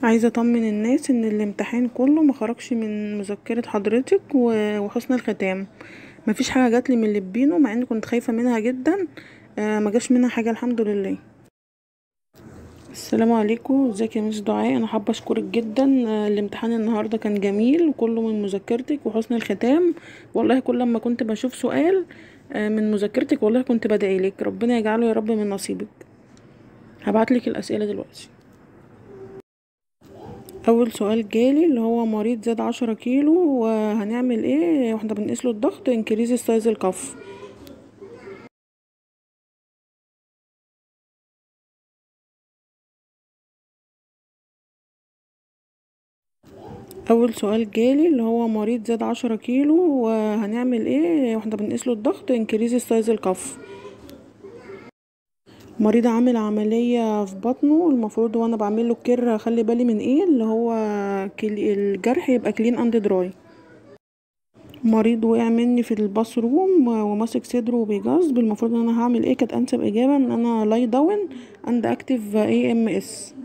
عايزة اطمن الناس ان الامتحان كله مخرجش من مذكرة حضرتك وحسن الختام مفيش حاجة جاتلي من اللي مع اني كنت خايفة منها جدا مجاش منها حاجة الحمد لله السلام عليكم ازيك يا مس دعاء انا حابه اشكرك جدا الامتحان النهارده كان جميل وكله من مذكرتك وحسن الختام والله كل لما كنت بشوف سؤال من مذكرتك والله كنت بدعيلك ربنا يجعله يا رب من نصيبك هبعتلك الاسئله دلوقتي اول سؤال جالي اللي هو مريض زاد عشرة كيلو وهنعمل ايه واحنا بنقيسله الضغط انكريز سايز الكف اول سؤال جالي اللي هو مريض زاد عشرة كيلو وهنعمل ايه واحنا بنقيسله الضغط انكريز سايز الكف مريض عامل عملية في بطنه المفروض وانا بعمله كير اخلي بالي من ايه اللي هو الجرح يبقى كلين اند دراي مريض وقع مني في الباص روم وماسك صدره وبيجذب المفروض ان انا هعمل ايه كانت انسب اجابة ان انا لاي داون اند اكتف اي ام اس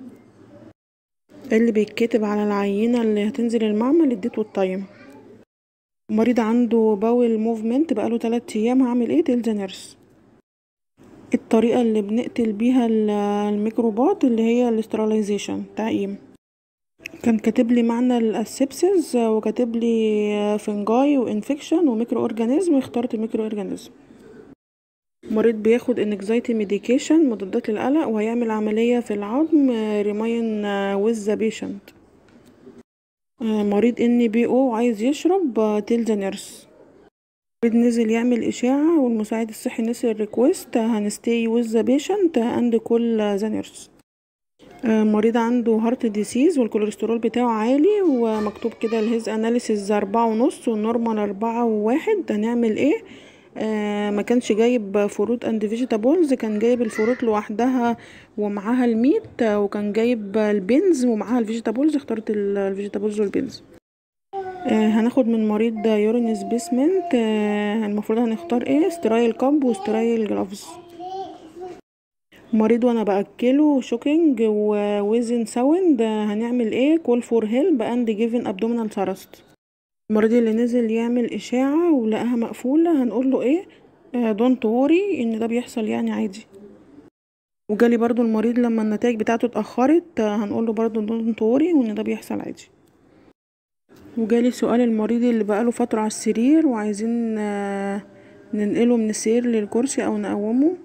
اللي بيتكتب على العينة اللي هتنزل المعمل الديت والتايم مريض عنده باول موفمنت بقاله تلات ايام هعمل ايه تيل نيرس الطريقة اللي بنقتل بيها الميكروبات اللي هي الاستراليزيشن تعقيم كان كاتب لي معنى الاسبسز وكاتب لي فنجاي وانفكشن وميكرو اورجانيزم اخترت الميكرو اورجانيزم مريض بياخد انكزايتي ميديكيشن مضادات للقلق وهيعمل عملية في العظم ريماين ويز ذا بيشنت مريض ان بي او عايز يشرب تيل ذا نيرس مريض نزل يعمل اشاعة والمساعد الصحي نسي الريكوست هنستي ويز ذا بيشنت اند كل ذا نيرس مريض عنده هارت ديسيز والكوليسترول بتاعه عالي ومكتوب كده الهيز اناليسيز اربعة ونص والنورمال اربعة وواحد هنعمل ايه آه ما كانش جايب فروت اند فيجيتابلز كان جايب الفروت لوحدها ومعاها الميت وكان جايب البينز ومعاها الفيجيتابلز اخترت الفيجيتابلز والبينز آه هناخد من مريض يورين سبيسمنت آه المفروض هنختار ايه سترايل كاب وسترايل جلافز مريض وانا باكله شوكينج وويزن ساوند هنعمل ايه كول فور هيلب اند جيفن ابدومينال ثرست المريض اللي نزل يعمل اشاعة ولقاها مقفولة هنقول له ايه دونت وري ان ده بيحصل يعني عادي وجالي برضو المريض لما النتائج بتاعته اتأخرت هنقول له برضو دونت وري وان ده بيحصل عادي وجالي سؤال المريض اللي بقاله فترة على السرير وعايزين ننقله من السرير للكرسي او نقومه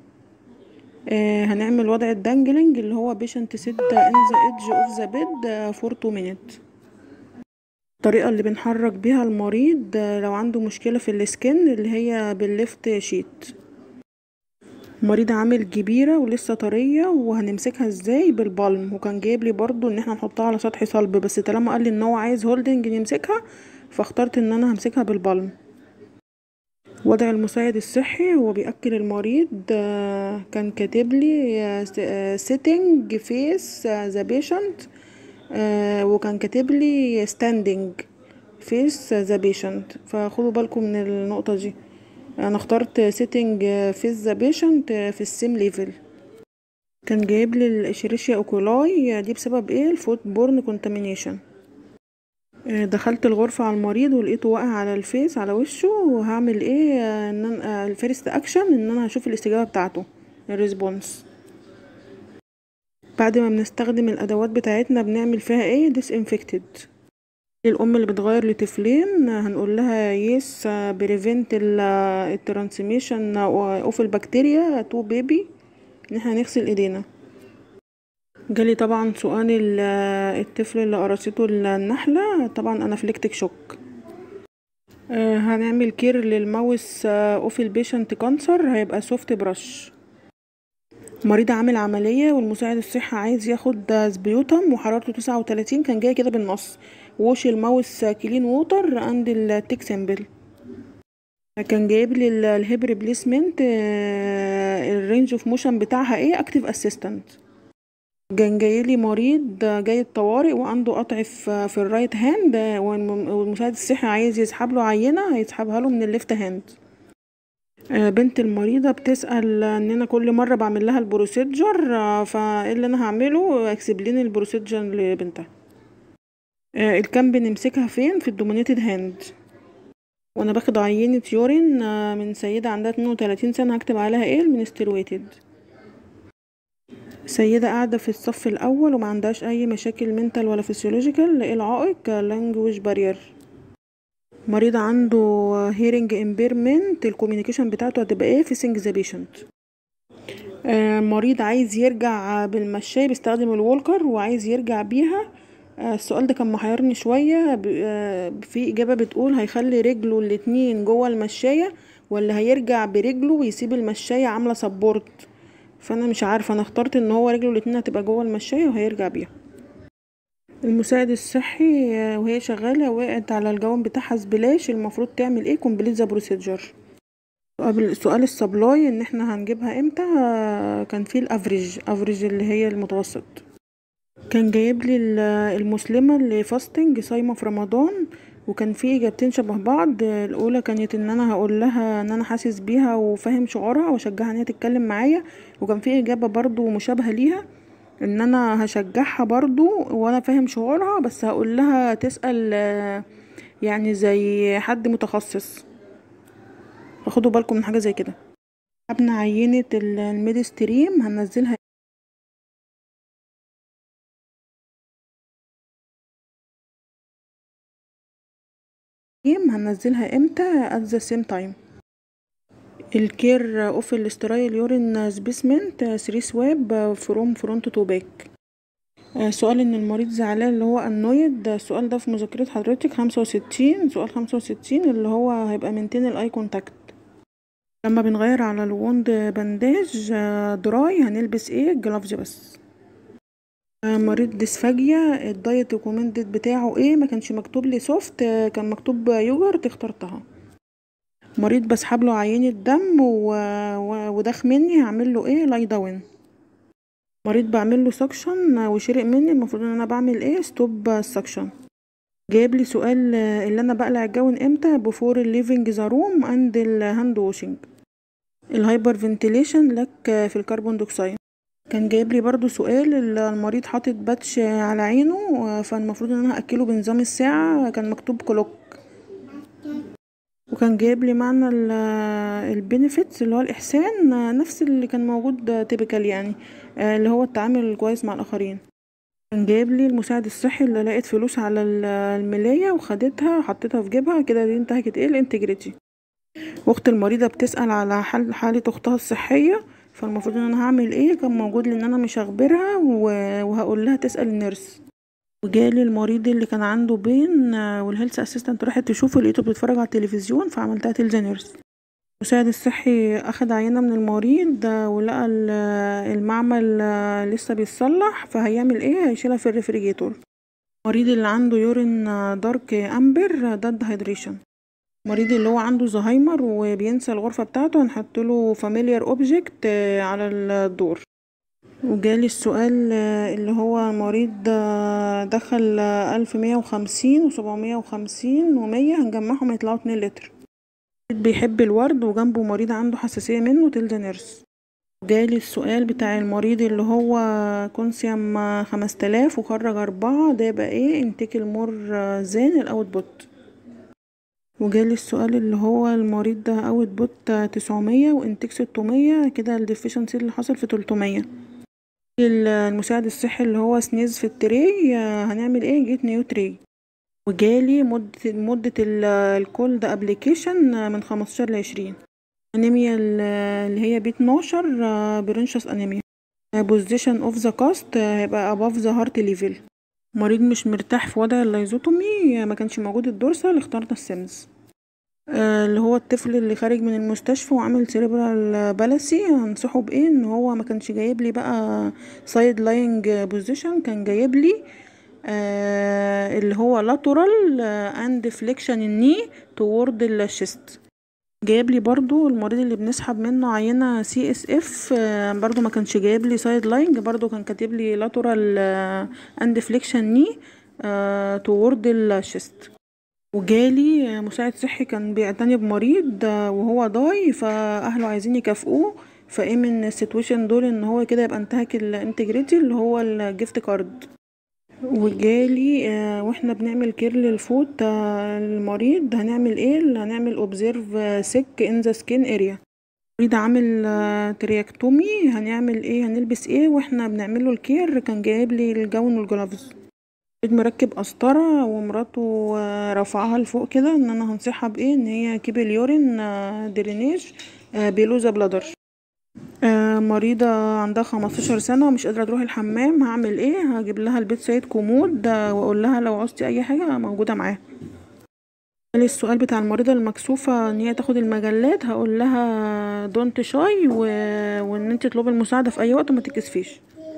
هنعمل وضع الدانجلينج اللي هو بيشنت سيت ان ذا ايدج اوف ذا بيد فور تو مينيت الطريقة اللي بنحرك بيها المريض لو عنده مشكلة في السكن اللي هي بالليفت شيت مريض عامل جبيرة ولسه طرية وهنمسكها ازاي بالبالم وكان جايب لي برضو ان احنا نحطها على سطح صلب بس طالما قال لي ان هو عايز هولدنج نمسكها فاخترت ان انا همسكها بالبالم وضع المساعد الصحي هو بيأكل المريض كان كاتب لي sitting face the patient وكان كاتب لي standing face the patient فخدوا بالكم من النقطة دي انا اخترت sitting face the patient في السيم ليفل كان جايب لي الاشيريشيا اوكولاي دي بسبب ايه الفوت بورن كونتامينيشن دخلت الغرفة على المريض ولقيته واقع على الفيس على وشه وهعمل ايه ان انا الفيرست اكشن ان انا هشوف الاستجابة بتاعته الريسبونس بعد ما بنستخدم الادوات بتاعتنا بنعمل فيها ايه ديس انفكتد الام اللي بتغير لطفلين هنقول لها يس بريفنت الترانسميشن اوف البكتيريا تو بيبي ان احنا نغسل ايدينا جالي طبعا سؤال الطفل اللي قرصته النحلة طبعا انافليكتيك شوك آه هنعمل كير للماوس اوف البيشنت كانسر هيبقى سوفت برش مريض عامل عملية والمساعد الصحي عايز ياخد سبيوتم وحرارته تسعة وتلاتين كان جاي كده بالنص ووش الماوس كلين ووتر عند التيك سامبل كان جايب لي الهيب ريبليسمنت الرينج اوف موشن بتاعها ايه اكتيف اسيستنت كان جايلي مريض جاي الطوارئ وعنده قطع في, في الرايت هاند والمساعد الصحي عايز يسحب له عينة هيسحبها له من الليفت هاند بنت المريضة بتسأل ان انا كل مرة بعمل لها البروسيجر فايه اللي انا هعمله اكسب لين البروسيجر لبنتها الكام بنمسكها فين في الدومينيتد هاند وانا باخد عينة يورين من سيدة عندها اتنين وتلاتين سنة هكتب عليها ايه المنسترويتد سيدة قاعدة في الصف الأول وما عندهاش أي مشاكل منتال ولا فيسيولوجيكال ايه العائق لانجويج بارير مريض عنده هيرنج امبيرمنت الكوميونيكيشن بتاعته هتبقى ايه فيسنج ذا بيشنت مريض عايز يرجع بالمشاية بيستخدم الولكر وعايز يرجع بيها السؤال ده كان محيرني شوية في إجابة بتقول هيخلي رجله الاتنين جوه المشاية ولا هيرجع برجله ويسيب المشاية عاملة سبورت فأنا مش عارفة أنا اخترت ان هو رجله الاتنين هتبقى جوه المشاية وهيرجع بيها المساعد الصحي وهي شغالة وقعت على الجوان بتاعها سبلاش المفروض تعمل ايه كومبليت ذا بروسيجر سؤال السبلاي ان احنا هنجيبها امتى كان في الافريج افريج اللي هي المتوسط كان جايب لي المسلمة اللي فاستنج صايمة في رمضان وكان في اجابتين شبه بعض الاولى كانت ان انا هقول لها ان انا حاسس بيها وفاهم شعورها واشجعها ان هي تتكلم معايا وكان في اجابة برضو مشابهة ليها ان انا هشجعها برضو وانا فاهم شعورها بس هقول لها تسأل يعني زي حد متخصص فخدوا بالكم من حاجة زي كده ابنى عينة الميدستريم هنزلها هنزلها امتى at the same time الكير اوف الاسترايل يورين سبيسمنت 3 سواب فروم فرونت تو باك سؤال ان المريض زعلان اللي هو انويد السؤال ده في مذاكرة حضرتك خمسة وستين سؤال خمسة وستين اللي هو هيبقى منتين الاي كونتاكت لما بنغير على الوند بانداج دراي هنلبس ايه جلافز بس مريض ديسفاجيا الدايت ريكومندد بتاعه ايه ما كانش مكتوب لي سوفت كان مكتوب يوجرت اخترتها مريض بسحب له عينة دم و... و... وداخ مني هعمل له ايه لاي داون مريض بعمل له سكشن وشرق مني المفروض ان انا بعمل ايه ستوب سكشن جايب لي سؤال اللي انا بقلع الجون امتى بفور الليفنج ذا روم اند الهاند واشنج الهايبر فنتيليشن لك في الكربون دوكسايد كان جايب لي برضو سؤال المريض حاطط باتش على عينه فالمفروض ان انا اكله بنظام الساعة كان مكتوب كلوك وكان جايب لي معنى البينيفيتس اللي هو الاحسان نفس اللي كان موجود تيبيكال يعني اللي هو التعامل الكويس مع الاخرين كان جايب لي المساعد الصحي اللي لقيت فلوس على الملاية وخدتها حطيتها في جيبها كده دي انتهكت ايه الانتجريتي واخت المريضة بتسأل على حال حالة اختها الصحية فالمفروض ان انا هعمل ايه كان موجود لي ان انا مش هخبرها وهقول لها تسأل النيرس وجالي المريض اللي كان عنده بين والهيلث اسيستنت راحت تشوفه لقيته بيتفرج على التلفزيون فعملتها تلزا نيرس المساعد الصحي اخد عينة من المريض ولقى المعمل لسه بيتصلح فهيعمل ايه هيشيلها في الريفريجيتور المريض اللي عنده يورين دارك امبر ده الدهيدريشن المريض اللي هو عنده زهايمر وبينسى الغرفة بتاعته هنحط له فاميليار اوبجكت على الدور وجالي السؤال اللي هو مريض دخل ألف مية وخمسين وسبعمية وخمسين ومية هنجمعهم يطلعوا اتنين لتر بيحب الورد وجنبه مريض عنده حساسية منه تلدا نيرس جالي السؤال بتاع المريض اللي هو كونسيوم خمس تلاف وخرج أربعة ده يبقى ايه انتيك المور زين الاوت بوت وجالي السؤال اللي هو المريض ده اوت بوت تسعمية وانتيك ستمية كده الديفيشنسي اللي حصل في تلتمية المساعد الصحي اللي هو سنيز في التري هنعمل ايه جيت نيو تري وجالي مدة مدة الكولد ابليكيشن من خمستاشر لعشرين انيميا اللي هي بي اتناشر برنشس انيميا بوزيشن اوف ذا كاست هيبقى above ذا هارت ليفل مريض مش مرتاح في وضع اللايزوتومي ما كانش موجود الدورسال اخترنا السيمز اللي هو الطفل اللي خارج من المستشفى وعامل سيريبرال بالاسي هنصحه بايه ان هو ما كانش جايب لي بقى سايد لاينج بوزيشن كان جايب لي آه اللي هو لاترال اند فليكشن الني توورد الشيست جايب لي برضو المريض اللي بنسحب منه عينه سي اس اف برضو ما كانش جايب لي سايد لاينج برضو كان كاتب لي لاترال اند فليكشن ني توورد الشيست وجالي مساعد صحي كان بيعتني بمريض وهو ضاي فاهله عايزين يكافئوه فايه من السيتويشن دول ان هو كده يبقى انتهك الانتجريتي اللي هو الجيفت كارد وجالي واحنا بنعمل كير للفوت المريض هنعمل ايه هنعمل اوبزيرف سيك ان ذا سكين اريا مريض عامل ترياكتومي هنعمل ايه هنلبس ايه واحنا بنعمله الكير كان جايب لي الجون والجلافز مريض مركب قسطرة ومراته رفعها لفوق كده ان انا هنصحها بايه ان هي كيب اليورين درينيج بيلو ذا بلادر مريضة عندها خمستاشر سنة ومش قادرة تروح الحمام هعمل ايه هجيب لها البيت سيد كومود واقول لها لو عوزتي اي حاجة موجودة معاها جالي السؤال بتاع المريضة المكسوفة ان هي تاخد المجلات هقول لها دونت شاي و... وان انت تطلبي المساعدة في اي وقت وما تتكسفيش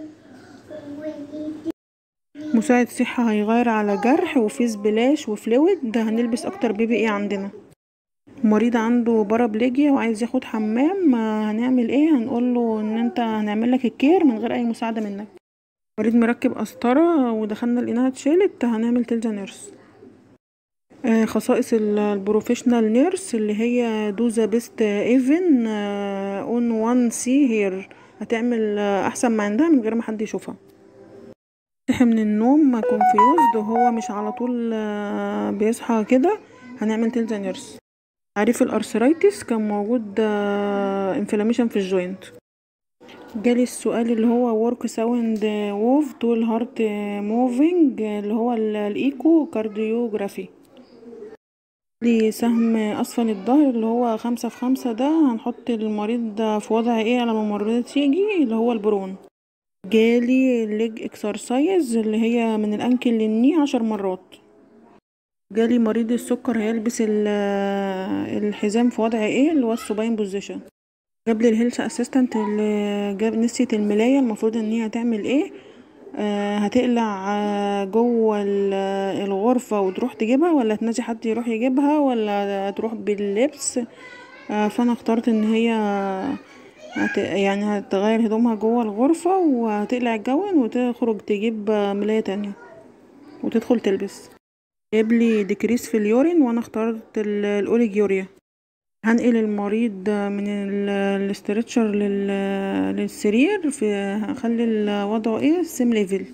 مساعد صحة هيغير على جرح وفيس بلاش وفلويد ده هنلبس اكتر بيبي ايه عندنا مريض عنده بارابليجيا وعايز ياخد حمام هنعمل ايه هنقوله ان انت هنعمل لك الكير من غير اي مساعده منك مريض مركب قسطره ودخلنا لقيناها اتشالت هنعمل تلزا نيرس آه خصائص البروفيشنال نيرس اللي هي دو ذا بيست ايفن اون وان سي هير هتعمل احسن ما عندها من غير ما حد يشوفها صحي من النوم كونفيوزد وهو مش على طول بيصحى كده هنعمل تلزا نيرس تعريف الارثرايتس كان موجود انفلاميشن في الجوينت جالي السؤال اللي هو work sound ووف طول هارت موفينج اللي هو الايكو كارديوجرافي لي سهم اسفل الظهر اللي هو خمسة في خمسة ده هنحط المريض ده في وضع ايه على ما الممرضة تيجي اللي هو البرون جالي ليج اكسرسايز اللي هي من الانكل للني عشر مرات جالي مريض السكر هيلبس الحزام في وضع ايه اللي هو السوباين بوزيشن جاب لي الهيلث اسيستنت اللي جاب نسيت الملايه المفروض ان هي هتعمل ايه آه هتقلع آه جوه الغرفة وتروح تجيبها ولا تنادي حد يروح يجيبها ولا تروح باللبس آه فانا اخترت ان هي هت يعني هتغير هدومها جوه الغرفة وهتقلع الجون وتخرج تجيب ملاية تانية وتدخل تلبس جاب لي ديكريس في اليورين وانا اخترت الاوليجيوريا هنقل المريض من الاسترتشر للسرير في هخلي وضعه ايه سيم ليفل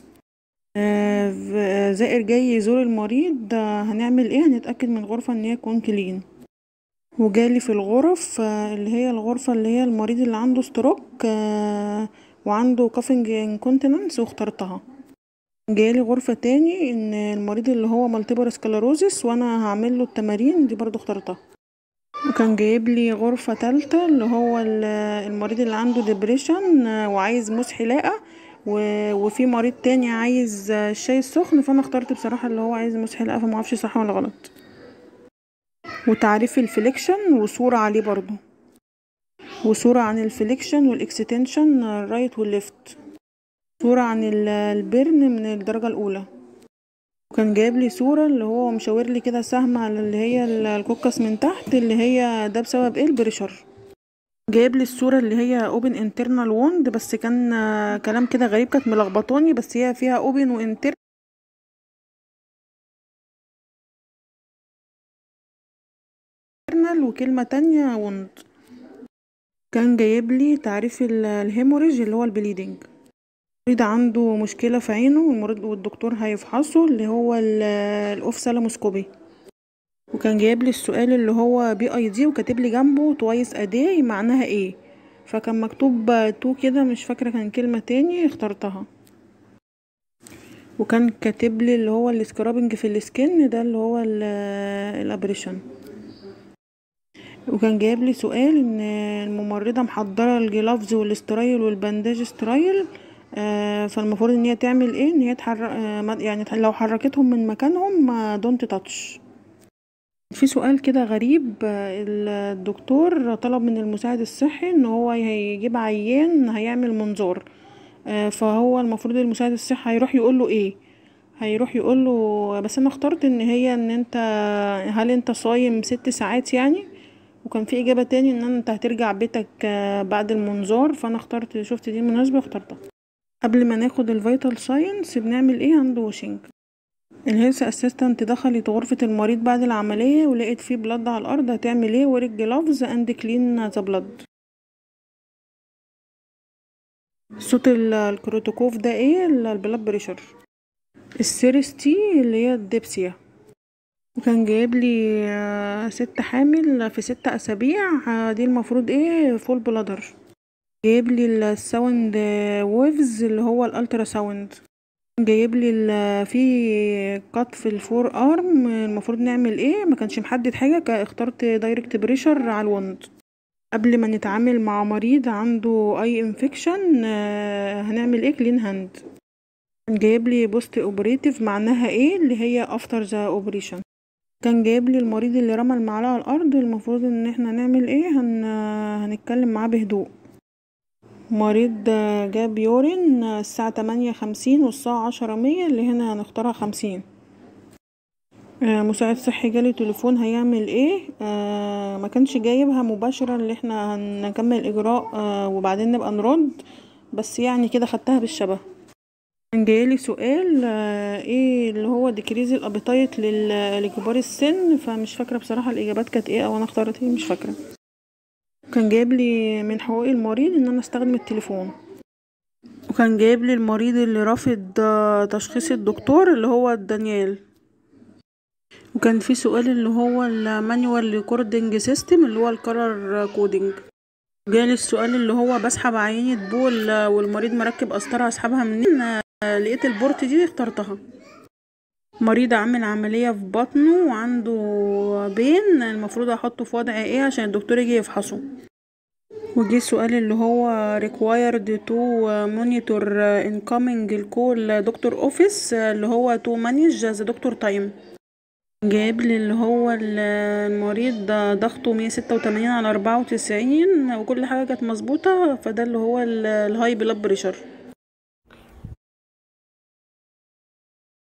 زائر جاي يزور المريض هنعمل ايه هنتاكد من الغرفه ان هي تكون كلين وجالي في الغرف اللي هي الغرفه اللي هي المريض اللي عنده ستروك وعنده كافنج انكونتيننس واخترتها جالي غرفة تاني ان المريض اللي هو مالتيبر سكلروزس وانا هعمل له التمارين دي برضو اخترتها وكان جايب لي غرفة تالتة اللي هو المريض اللي عنده ديبريشن وعايز موس حلاقة وفي مريض تاني عايز الشاي السخن فانا اخترت بصراحة اللي هو عايز موس حلاقة فمعرفش صح ولا غلط وتعريف الفليكشن وصورة عليه برضو وصورة عن الفليكشن والاكستنشن الرايت والليفت صورة عن البرن من الدرجة الأولى وكان جايب لي صورة اللي هو مشاور لي كده سهم على اللي هي الكوكس من تحت اللي هي ده بسبب ايه البريشر جايب لي الصورة اللي هي اوبن انترنال ووند بس كان كلام كده غريب كانت ملخبطاني بس هي فيها اوبن وانتر وكلمة تانية وند كان جايب لي تعريف الهيموريج اللي هو البليدنج المريض عنده مشكلة في عينه والمريض والدكتور هيفحصه اللي هو الاوفسالاموسكوبي وكان جايب لي السؤال اللي هو بي اي دي وكاتب لي جنبه توايس اداي معناها ايه فكان مكتوب تو كده مش فاكرة كان كلمة تاني اخترتها وكان كاتب لي اللي هو السكرابنج في السكن ده اللي هو الابريشن وكان جايب لي سؤال ان الممرضة محضرة الجلافز والاسترايل والبنداج استرايل آه فالمفروض ان هي تعمل ايه ان هي تحرك آه يعني لو حركتهم من مكانهم دونت تاتش في سؤال كده غريب الدكتور طلب من المساعد الصحي ان هو هيجيب عيان هيعمل منظار آه فهو المفروض المساعد الصحي هيروح يقول له ايه هيروح يقول له بس انا اخترت ان هي ان انت هل انت صايم ست ساعات يعني وكان في اجابه تاني ان انت هترجع بيتك بعد المنظار فانا اخترت شفت دي مناسبه اخترتها قبل ما ناخد الفيتال ساينس بنعمل ايه هاند واشنج الهيلث اسيستنت دخلت غرفة المريض بعد العملية ولقيت فيه بلد على الأرض هتعمل ايه wear gloves and clean the blood صوت الكروتوكوف ده ايه البلاد بريشر السيرستي اللي هي الدبسيا وكان جايب لي ست حامل في ست اسابيع دي المفروض ايه فول بلادر جايب لي الساوند ويفز اللي هو الالترا ساوند جايب لي في قط في الفور ارم المفروض نعمل ايه ما كانش محدد حاجه اخترت دايركت بريشر على الوند قبل ما نتعامل مع مريض عنده اي انفكشن هنعمل ايه كلين هاند جايب لي بوست اوبريتيف معناها ايه اللي هي افتر ذا اوبريشن كان جايب لي المريض اللي رمى المعلقه على الارض المفروض ان احنا نعمل ايه هن... هنتكلم معاه بهدوء مريض جاب يورين الساعة تمانية خمسين والساعة عشرة مية اللي هنا هنختارها خمسين مساعد صحي جالي تليفون هيعمل ايه آه ما كانش جايبها مباشرة اللي احنا هنكمل اجراء آه وبعدين نبقى نرد بس يعني كده خدتها بالشبه كان جايلي سؤال آه ايه اللي هو ديكريز الابيتايت لكبار السن فمش فاكرة بصراحة الاجابات كانت ايه او انا اختارت ايه مش فاكرة كان جايب لي من حقوق المريض ان انا استخدم التليفون وكان جايب لي المريض اللي رافض تشخيص الدكتور اللي هو دانيال وكان في سؤال اللي هو المانيوال ريكوردنج سيستم اللي هو الكلر كودنج جالي السؤال اللي هو بسحب عينة بول والمريض مركب قسطرة اسحبها منين لقيت البورت دي اخترتها مريض عامل عملية في بطنه وعنده بين المفروض احطه في وضع ايه عشان الدكتور يجي يفحصه وجه السؤال اللي هو required to monitor incoming الكول دكتور اوفيس اللي هو to manage the doctor time جايب لي اللي هو المريض ضغطه مية ستة وتمانين على أربعة وتسعين وكل حاجة كانت مظبوطة فده اللي هو الهاي بلاد بريشر